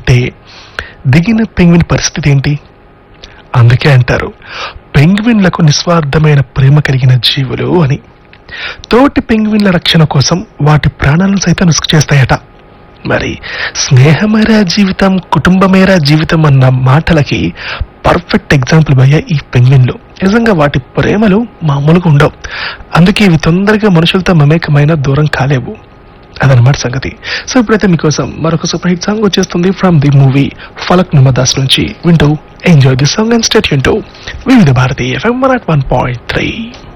అంటే దిగిన పెంగ్విన్ పరిస్థితి ఏంటి అందుకే అంటారు పెంగ్విన్లకు నిస్వార్థమైన ప్రేమ కలిగిన జీవులు అని తోటి పెంగ్విన్ల రక్షణ కోసం వాటి ప్రాణాలను సైతం రిస్క్ చేస్తాయట మరి స్నేహమేరా జీవితం కుటుంబమేరా జీవితం అన్న మాటలకి పర్ఫెక్ట్ ఎగ్జాంపుల్ భయ్య ఈ పెంగ్విన్లు నిజంగా వాటి ప్రేమలు మామూలుగా ఉండవు అందుకే ఇవి తొందరగా మనుషులతో మమేకమైన దూరం కాలేవు అదనమాట సంగతి సో ఇప్పుడైతే మీకోసం మరొక సూపర్ హిట్ సాంగ్ వచ్చేస్తుంది from the movie Falak Numadas నుంచి వింటూ enjoy the song and stay వింటూ Vividh Bharati F M one point three